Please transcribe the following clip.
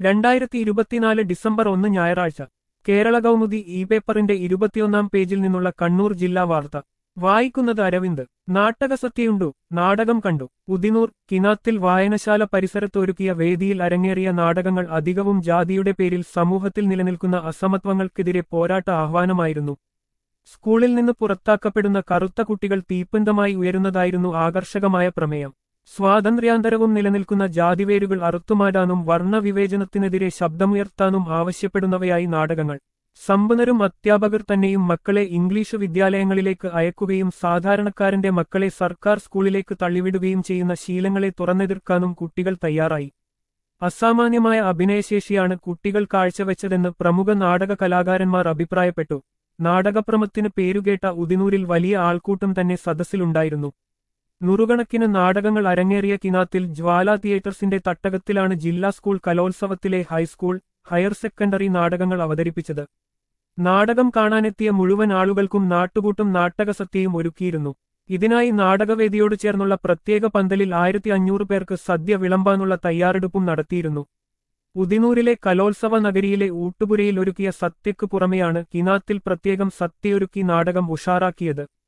രണ്ടായിരത്തി ഇരുപത്തിനാല് ഡിസംബർ ഒന്ന് ഞായറാഴ്ച കേരള കൗമുദി ഇ പേപ്പറിന്റെ ഇരുപത്തിയൊന്നാം പേജിൽ നിന്നുള്ള കണ്ണൂർ ജില്ലാ വാർത്ത വായിക്കുന്നത് അരവിന്ദ് നാട്ടകസത്യയുണ്ടു നാടകം കണ്ടു ഉദിനൂർ കിനാത്തിൽ വായനശാല പരിസരത്തൊരുക്കിയ വേദിയിൽ അരങ്ങേറിയ നാടകങ്ങൾ അധികവും ജാതിയുടെ പേരിൽ സമൂഹത്തിൽ നിലനിൽക്കുന്ന അസമത്വങ്ങൾക്കെതിരെ പോരാട്ട ആഹ്വാനമായിരുന്നു സ്കൂളിൽ നിന്ന് പുറത്താക്കപ്പെടുന്ന കറുത്ത കുട്ടികൾ തീപ്പന്തമായി ഉയരുന്നതായിരുന്നു ആകർഷകമായ പ്രമേയം സ്വാതന്ത്ര്യാന്തരവും നിലനിൽക്കുന്ന ജാതിവേരുകൾ അറുത്തുമാറ്റാനും വർണ്ണവിവേചനത്തിനെതിരെ ശബ്ദമുയർത്താനും ആവശ്യപ്പെടുന്നവയായി നാടകങ്ങൾ സമ്പന്നരും അധ്യാപകർ തന്നെയും മക്കളെ ഇംഗ്ലീഷ് വിദ്യാലയങ്ങളിലേക്ക് അയക്കുകയും സാധാരണക്കാരന്റെ മക്കളെ സർക്കാർ സ്കൂളിലേക്ക് തള്ളിവിടുകയും ചെയ്യുന്ന ശീലങ്ങളെ തുറന്നെതിർക്കാനും കുട്ടികൾ തയ്യാറായി അസാമാന്യമായ അഭിനയശേഷിയാണ് കുട്ടികൾ കാഴ്ചവെച്ചതെന്ന് പ്രമുഖ നാടക കലാകാരന്മാർ അഭിപ്രായപ്പെട്ടു നാടകപ്രമത്തിന് പേരുകേട്ട ഉദിനൂരിൽ വലിയ ആൾക്കൂട്ടം തന്നെ സദസ്സിലുണ്ടായിരുന്നു നൂറുകണക്കിന് നാടകങ്ങൾ അരങ്ങേറിയ കിനാത്തിൽ ജ്വാല തിയേറ്റേഴ്സിന്റെ തട്ടകത്തിലാണ് ജില്ലാ സ്കൂൾ കലോത്സവത്തിലെ ഹൈസ്കൂൾ ഹയർ സെക്കൻഡറി നാടകങ്ങൾ അവതരിപ്പിച്ചത് നാടകം കാണാനെത്തിയ മുഴുവൻ ആളുകൾക്കും നാട്ടുകൂട്ടും നാട്ടകസത്യയും ഒരുക്കിയിരുന്നു ഇതിനായി നാടകവേദിയോട് ചേർന്നുള്ള പ്രത്യേക പന്തലിൽ ആയിരത്തി അഞ്ഞൂറ് പേർക്ക് സദ്യ വിളമ്പാനുള്ള തയ്യാറെടുപ്പും നടത്തിയിരുന്നു ഉദിനൂരിലെ കലോത്സവ നഗരിയിലെ ഊട്ടുപുരയിൽ ഒരുക്കിയ സത്യക്ക് പുറമെയാണ് കിനാത്തിൽ പ്രത്യേകം സത്യയൊരുക്കി നാടകം ഉഷാറാക്കിയത്